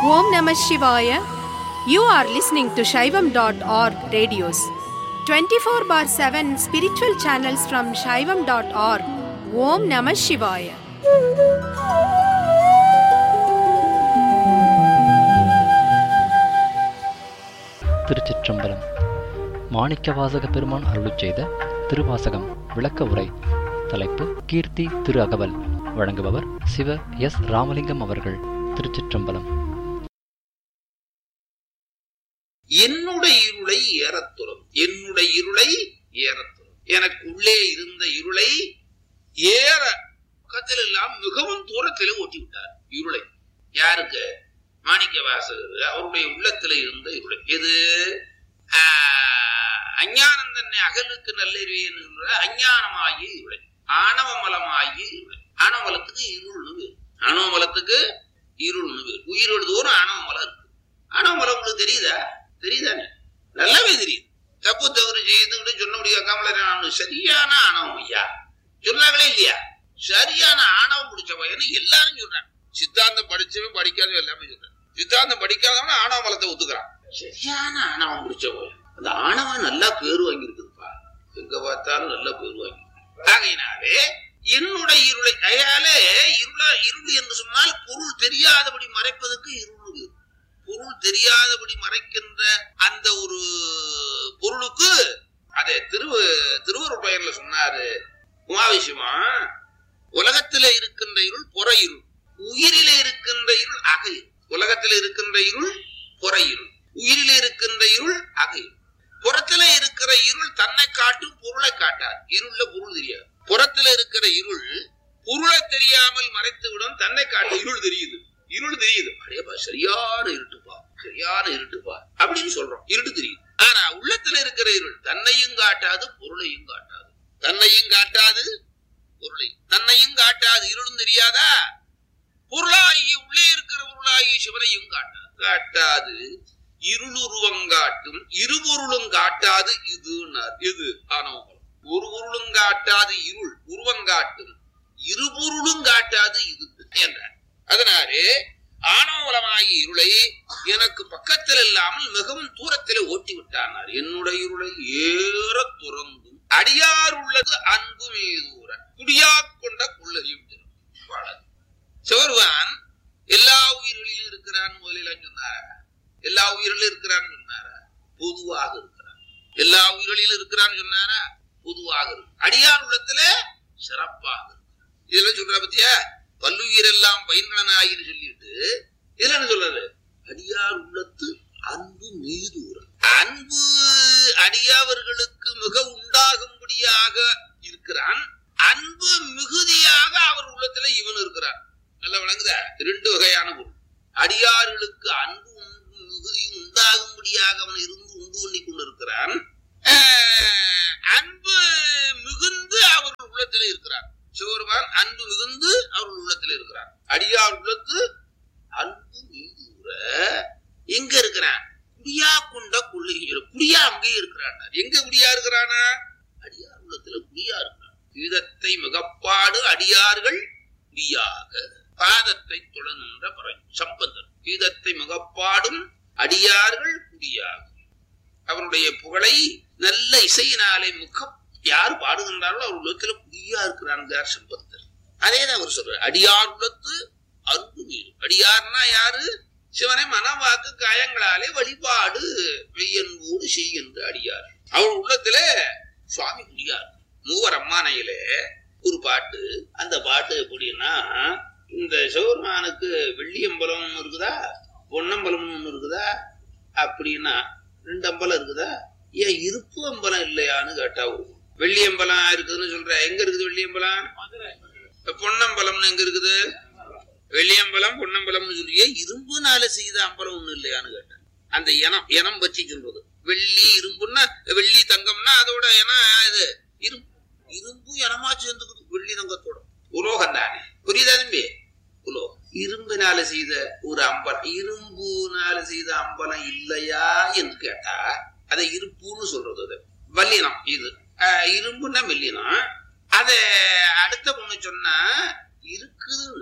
Om Namah Shivaya. You are listening to Shaivam.org radios. 24 bar 7 spiritual channels from Shaivam.org. Om Namah Shivaya. திருச்சிற்றம்பலம் மாணிக்கவாசக பெருமான் அருளுச் செய்த திருவாசகம் விளக்க உரை தலைப்பு கீர்த்தி திரு அகவல் வழங்குபவர் சிவ எஸ் ராமலிங்கம் அவர்கள் திருச்சிற்றம்பலம் என்னுடைய இருளை ஏறத்துறும் என்னுடைய இருளை ஏறத்துறும் எனக்கு உள்ளே இருந்த இருளை ஏற பக்கத்தில் எல்லாம் மிகவும் தூரத்திலே ஓட்டி விட்டார் இருளை யாருக்கு மாணிக்க வாசகர் அவருடைய உள்ளத்துல இருந்த இருளை எது ஆஹ், அஞ்ஞானம் தன்னை அகலுக்கு நல்லறிவு என்று சொல்ற அஞ்ஞானமாகிய இருளை ஆணவமலமாகிய இருளை ஆணவமலத்துக்கு இருள்னு பேர் ஆணவமலத்துக்கு இருள்னு பேர் உயிர் எழுதுவோரும் ஆணவமலம் இருக்கு ஆணவமலம் உங்களுக்கு தெரியுதா தெரியுதானே நல்லாவே தெரியுது தப்பு தவறு செய்துக்கிட்டு சொன்ன முடியாமல நான் சரியான ஆணவம் ஐயா சொன்னாங்களே இல்லையா சரியான ஆணவம் முடிச்ச பையன் எல்லாரும் சொல்றாங்க சித்தாந்தம் படிச்சவன் படிக்காதவன் எல்லாமே சொல்றான் சித்தாந்தம் படிக்காதவன் ஆணவ மலத்தை ஒத்துக்கிறான் சரியான ஆணவம் முடிச்ச பையன் அந்த ஆணவம் நல்லா பேர் வாங்கியிருக்குதுப்பா எங்க பார்த்தாலும் நல்ல பேர் வாங்கி ஆகையினாலே என்னுடைய இருளை அயாலே இருள இருள் என்று சொன்னால் பொருள் தெரியாதபடி மறைப்பதற்கு இருள் பேர். பொருள் தெரியாதபடி மறைக்கின்ற அந்த ஒரு பொருளுக்கு அதை திரு திருவருள் பெயர்ல சொன்னாரு உமாவிஷயமா உலகத்தில இருக்கின்ற இருள் புற இருள் உயிரிலே இருக்கின்ற இருள் அக இருள் உலகத்தில இருக்கின்ற இருள் புற இருள் உயிரிலே இருக்கின்ற இருள் அக இருள் புறத்துல இருக்கிற இருள் தன்னை காட்டும் பொருளை காட்டார் இருள்ல பொருள் தெரியாது புறத்துல இருக்கிற இருள் பொருளை தெரியாமல் மறைத்து விடும் தன்னை காட்டு இருள் தெரியுது இருள் தெரியுது அடேப்பா சரியான இருட்டுப்பா சரியான இருட்டுப்பா அப்படின்னு சொல்றோம் இருட்டு தெரியுது ஆனா உள்ளத்துல இருக்கிற இருள் தன்னையும் காட்டாது பொருளையும் காட்டாது தன்னையும் காட்டாது பொருளை தன்னையும் காட்டாது இருளும் தெரியாதா பொருளாகிய உள்ளே இருக்கிற பொருளாகிய சிவனையும் காட்டாது காட்டாது இருளுருவம் காட்டும் இருபொருளும் காட்டாது இதுன்னார் இது ஆனவங்களும் ஒரு பொருளும் காட்டாது இருள் உருவம் காட்டும் இருபொருளும் காட்டாது இது என்றார் அதனாலே ஆணவலமாகிய இருளை எனக்கு பக்கத்தில் இல்லாமல் மிகவும் தூரத்திலே ஓட்டி விட்டானார் என்னுடைய இருளை ஏற துறந்தும் அடியார் உள்ளது அன்பு மீதூர குடியா கொண்ட கொள்ளையும் சிவருவான் எல்லா உயிர்களிலும் இருக்கிறான் முதலில் சொன்னாரா எல்லா உயிரிலும் இருக்கிறான்னு சொன்னாரா பொதுவாக இருக்கிறான் எல்லா உயிர்களிலும் இருக்கிறான்னு சொன்னாரா பொதுவாக இருக்கு அடியார் உள்ளத்துல சிறப்பாக இருக்கு இதெல்லாம் சொல்ற பத்தியா பல்லுயிர் எல்லாம் பயின்றனாயின்னு சொல்லிட்டு இதுல என்ன சொல்றாரு அடியார் உள்ளத்து அன்பு மீதூர அன்பு அடியாவர்களுக்கு மிக உண்டாகும்படியாக இருக்கிறான் அன்பு மிகுதியாக அவர் உள்ளத்துல இவன் இருக்கிறான் நல்லா விளங்குதா ரெண்டு வகையான பொருள் அடியார்களுக்கு அன்பு உண்டு- மிகுதி உண்டாகும்படியாக அவன் இருந்து உண்டு பண்ணி கொண்டிருக்கிறான் ஆஹ், அன்பு மிகுந்து அவர் உள்ளத்துல இருக்கிறார் சிவருமான் அன்பு மிகுந்து அவர் உள்ளத்துல இருக்கிறார் அடியார் உள்ளத்து அன்பு மீதுற எங்க இருக்கிறான் குடியா கொண்ட கொள்ளுகிற குடியா அங்கே இருக்கிறான் எங்க குடியா இருக்கிறானா அடியார் உள்ளத்துல குடியா இருக்கிறான் கீதத்தை மிகப்பாடு அடியார்கள் குடியாக பாதத்தை தொடர்கின்ற பறை சம்பந்தன் கீதத்தை மிகப்பாடும் அடியார்கள் குடியாக அவருடைய புகழை நல்ல இசையினாலே முக யார் பாடுகின்றார்களோ அவர் உள்ளத்துல குடியா இருக்கிறான்கார் சம்பந்தர் அதே தான் அவர் சொல்றார் அடியார் உள்ளத்து அன்பு மீது அடியார்னா யாரு சிவனை மனவாக்கு காயங்களாலே வழிபாடு மெய்யன்போடு செய்கின்ற அடியார் அவர் உள்ளத்துல சுவாமி குடியார் மூவர் அம்மானையிலே ஒரு பாட்டு அந்த பாட்டு எப்படின்னா இந்த சிவபெருமானுக்கு வெள்ளியம்பலம் ஒண்ணு இருக்குதா பொன்னம்பலம் ஒண்ணு இருக்குதா அப்படின்னா ரெண்டு அம்பலம் இருக்குதா ஏன் இருப்பு அம்பலம் இல்லையான்னு கேட்டா வரும். வெள்ளியம்பலம் இருக்குதுன்னு சொல்ற எங்க இருக்குது வெள்ளியம்பலம் பொன்னம்பலம்னு எங்க இருக்குது வெள்ளியம்பலம் பொன்னம்பலம்னு சொல்லியே இரும்புனால செய்த அம்பலம் ஒண்ணு இல்லையான்னு கேட்டேன் அந்த இனம் இனம் பற்றி சொல்றது வெள்ளி இரும்புன்னா வெள்ளி தங்கம்னா அதோட இனம் இது இரும்பு இரும்பு இனமா சேர்ந்துக்குது வெள்ளி தங்கத்தோட உலோகம் தானே புரியுதா தம்பி உலோகம் இரும்பினால செய்த ஒரு அம்பலம் இரும்புனால செய்த அம்பலம் இல்லையா என்று கேட்டா அதை இருப்புன்னு சொல்றது அது வல்லினம் இது ஆஹ் இரும்புன்னா மெல்லினம் அத அடுத்த பொண்ணு சொன்னா இருக்குதுன்னா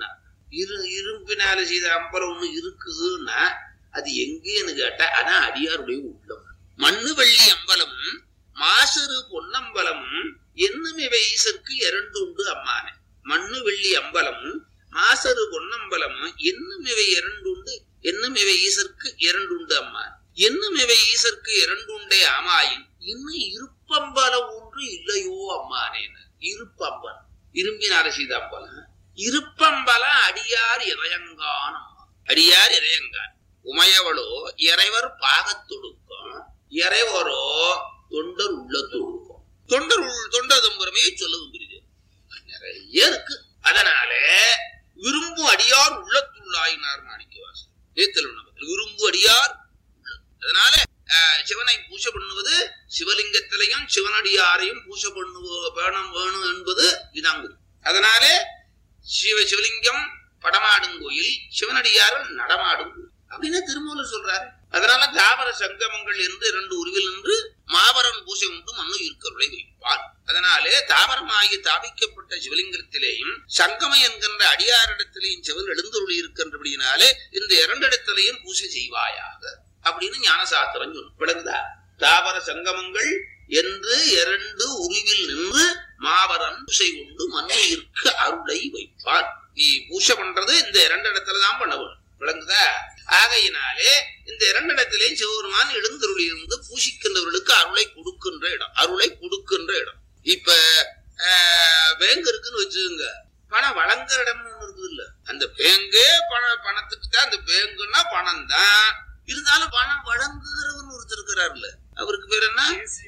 இரு இரும்பினால செய்த அம்பலம் ஒண்ணு இருக்குதுன்னா அது எங்கேன்னு கேட்டா அதான் அடியாருடைய உள்ளம் மண்ணு வெள்ளி அம்பலம் மாசரு பொன்னம்பலம் என்னும் இவை ஈசருக்கு இரண்டு உண்டு அம்மானே மண்ணு வெள்ளி அம்பலம் மாசரு பொன்னம்பலம் என்னும் இவை இரண்டு உண்டு என்னும் இவை ஈசருக்கு இரண்டு உண்டு அம்மான் என்னும் இவை ஈசருக்கு இரண்டு உண்டே ஆமாயின் இன்னும் இருப்பம்பலம் ஒன்று இல்லையோ அம்மானேன்னு இருப்பம்பலம் இரும்பினால செய்த அம்பலம் இருப்பம்பலம் அடியார் இறையங்கான் அம்மா. அடியார் இறையங்கான் உமையவளோ இறைவர் பாகத்தொடுக்கும் இறைவரோ தொண்டர் உள்ள தொடுக்கும் தொண்டர் உள் தொண்டர் தம்புரமே சொல்லுவது நிறைய இருக்கு அதனால விரும்பு அடியார் உள்ளத்துள்ளாயினார் மாணிக்கவாசன் ஏத்தல் நமக்கு விரும்பு அடியார் உள்ளத்து. அதனால அஹ், சிவனை பூஜை பண்ணுவது சிவலிங்கத்திலையும் சிவனடியாரையும் பூஜை பண்ணுவ வேணும் வேணும் என்பது இதாங்கு அதனாலே சிவ சிவலிங்கம் படமாடும் கோயில் சிவனடியார்கள் நடமாடும் கோயில் அப்படின்னு திருமூலர் சொல்றாரு அதனால தாவர சங்கமங்கள் என்று இரண்டு உருவில் நின்று மாபரன் பூசை உண்டு மண்ணு இருக்கருளை வைப்பார் அதனாலே தாவரமாகி தாபிக்கப்பட்ட சிவலிங்கத்திலேயும் சங்கம என்கின்ற அடியாரிடத்திலேயும் சிவன் எழுந்துருளி இருக்கின்றபடியினாலே இந்த இரண்டிடத்திலேயும் பூசை செய்வாயாக அப்படின்னு ஞானசாஸ்திரம் சொல்லும் விளங்குதா தாவர சங்கமங்கள் என்று இரண்டு உருவில் நின்று மாபரன் பூசை உண்டு மண்ணு இருக்க அருளை வைப்பார் நீ பூசை பண்றது இந்த இரண்டு இடத்துல தான் பண்ண வேணும் விளங்குதா ஆகையினாலே இந்த இரண்டு இடத்திலேயும் சிவபெருமான் எழுந்தருளி இருந்து பூசிக்கின்றவர்களுக்கு அருளை கொடுக்கின்ற இடம் அருளை கொடுக்கின்ற இடம் இப்ப ஆஹ், பேங்க் இருக்குன்னு வச்சுக்கோங்க பணம் வழங்குற இடம்னு ஒண்ணு இருக்குது இல்ல அந்த பேங்கே பண பணத்துக்கு தான் அந்த பேங்குன்னா பணம் தான் இருந்தாலும் பணம் வழங்குகிறவன் ஒருத்தர் இருக்கிறார்ல அவருக்கு பேர் என்ன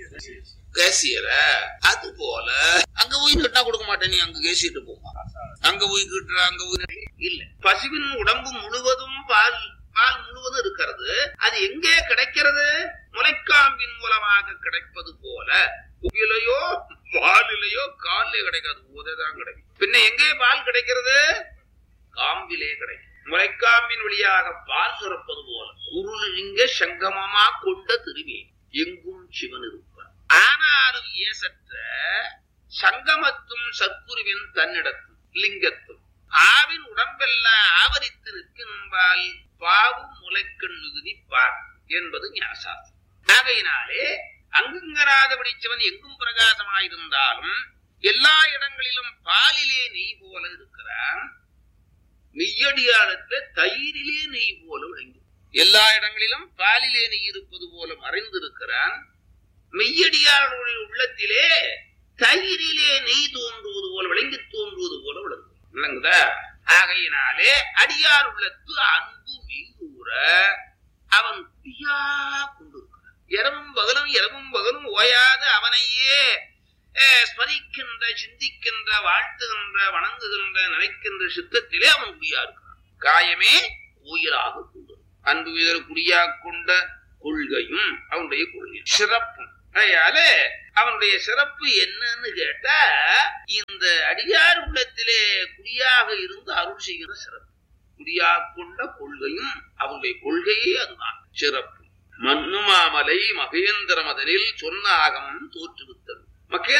கேசியரா அது போல அங்க போய் கட்டினா கொடுக்க மாட்டேன் நீ அங்க கேசிட்டு போமா அங்க போய் கிட்டுற அங்க போய் நடி- இல்ல பசுவின் உடம்பு முழுவதும் பால் பால் முழுவதும் இருக்கிறது அது எங்கே கிடைக்கிறது முளைக்காம்பின் மூலமாக கிடைப்பது போல புகிலையோ பாலிலையோ காலிலே கிடைக்காது உததான் கிடைக்கும் பின்ன எங்கே பால் கிடைக்கிறது காம்பிலே கிடைக்கும் முளைக்காம்பின் வழியாக பால் சுரப்பது போல உருளிங்க சங்கமமா கொண்ட திருவே எங்கும் சிவன் இருப்பார் ஆனாலும் ஏசற்ற சங்கமத்தும் சத்குருவின் தன்னிடத்தும் லிங்கத்தும் ஆவின் உடம்பெல்லாம் ஆவரித்து நிற்கின்பால் பாவும் முளைக்கண் மிகுதி பார் என்பது ஞாசாஸ்திரம் ஆகையினாலே அங்குங்கராத பிடிச்சவன் எங்கும் பிரகாசமாயிருந்தாலும் எல்லா இடங்களிலும் பாலிலே நெய் போல இருக்கிறான் மெய்யடியாளத்துல தயிரிலே நெய் போல விளங்கி எல்லா இடங்களிலும் பாலிலே நெய் இருப்பது போல மறைந்திருக்கிறான் மெய்யடியாளுடைய உள்ளத்திலே தயிரிலே நெய் தோன்றுவது போல விளங்கி தோன்றுவது போல விளங்கும் விளங்குதா ஆகையினாலே அடியார் உள்ளத்து அன்பு மீதூர அவன் பியா கொண்டிருக்கிறான் இரவும் பகலும் இரவும் பகலும் ஓயாது அவனையே அஹ், ஸ்மரிக்கின்ற சிந்திக்கின்ற வாழ்த்துகின்ற வணங்குகின்ற நினைக்கின்ற சித்தத்திலே அவன் குடியா இருக்கிறான் காயமே உயிராக கொண்டு அன்பு வீதர் குடியா கொண்ட கொள்கையும் அவனுடைய கொள்கை சிறப்பும் அதனால அவனுடைய சிறப்பு என்னன்னு கேட்டா இந்த அடியார் உள்ளத்திலே குடியாக இருந்து அருள் செய்கிற சிறப்பு குடியா கொண்ட கொள்கையும் அவனுடைய கொள்கையே அதுதான் சிறப்பு மண்ணுமாமலை மகேந்திர மதனில் சொன்ன ஆகமம் தோற்றுவித்தது மகே